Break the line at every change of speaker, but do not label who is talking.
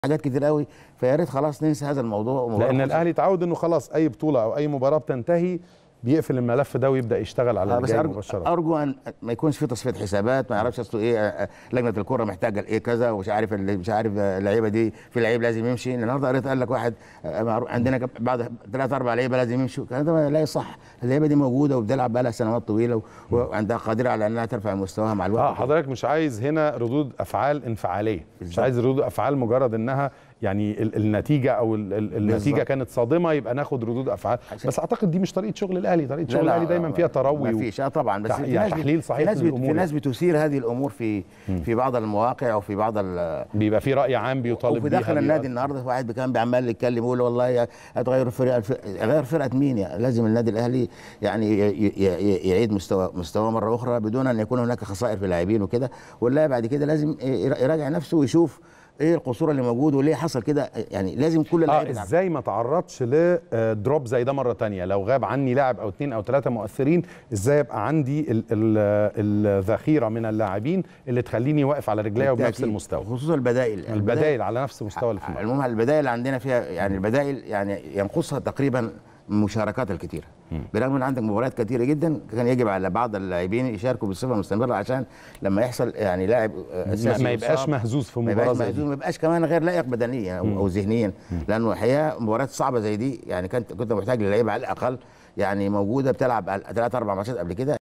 حاجات كتير قوي فيا ريت خلاص ننسى هذا الموضوع وموضوع
لان
خصوص-
الاهلي اتعود انه خلاص اي بطوله او اي مباراه بتنتهي بيقفل الملف ده ويبدا يشتغل على
آه،
اللي
بس
جاي
أرجو,
مباشره
ارجو ان ما يكونش في تصفيه حسابات ما يعرفش اصله ايه آه، لجنه الكره محتاجه لايه كذا ومش عارف اللي مش عارف آه، اللعيبه دي في لعيب لازم يمشي النهارده قريت قال لك واحد آه، معروف- عندنا كم- بعد ثلاث اربع لعيبه لازم يمشوا الكلام ده لا يصح اللعيبه دي موجوده وبتلعب بقى لها سنوات طويله و- وعندها قادره على انها ترفع مستواها مع الوقت
اه حضرتك مش عايز هنا ردود افعال انفعاليه مش
بالظبط.
عايز ردود افعال مجرد انها يعني ال- النتيجه او ال- ال- النتيجه
بالظبط.
كانت صادمه يبقى ناخد ردود افعال
عشان-
بس اعتقد دي مش طريقه شغل الاهلي طريقه
لا،
شغل
لا،
الاهلي دايما فيها تروي
ما
و-
فيش اه طبعا بس
تح-
في
يعني
ناس بت-
تحليل صحيح
في ناس, بت-
للأمور
في ناس
يعني.
بتثير هذه الامور في في بعض المواقع وفي بعض ال-
بيبقى في راي عام بيطالب
وفي
بيها
داخل النادي النهارده واحد كان بيعمل يتكلم يقول والله هتغير فرقه الف- غير فرقه مين يعني لازم النادي الاهلي يعني ي- ي- ي- يعيد مستوى مستواه مره اخرى بدون ان يكون هناك خسائر في اللاعبين وكده واللاعب بعد كده لازم يراجع نفسه ويشوف ايه القصور اللي موجود وليه حصل كده يعني لازم كل
اه
اللاعبين
ازاي ما تعرضش لدروب زي ده مره تانية لو غاب عني لاعب او اثنين او ثلاثه مؤثرين ازاي يبقى عندي ال- ال- الذخيره من اللاعبين اللي تخليني واقف على رجليا وبنفس
بالتأكيد.
المستوى
خصوصا البدائل
البدائل على نفس المستوى اللي في الملعب.
المهم البدائل اللي عندنا فيها يعني البدائل يعني ينقصها تقريبا المشاركات الكثيره برغم ان عندك مباريات كثيره جدا كان يجب على بعض اللاعبين يشاركوا بصفه مستمره عشان لما يحصل يعني لاعب
ما,
اساسي
ما يبقاش
يصاب،
مهزوز في
ما
مباراه
يبقاش
زي
مهزوم
دي
ما يبقاش كمان غير لائق بدنيا او, أو ذهنيا لانه الحقيقه مباريات صعبه زي دي يعني كنت كنت محتاج للعيبه على الاقل يعني موجوده بتلعب ثلاث اربع ماتشات قبل كده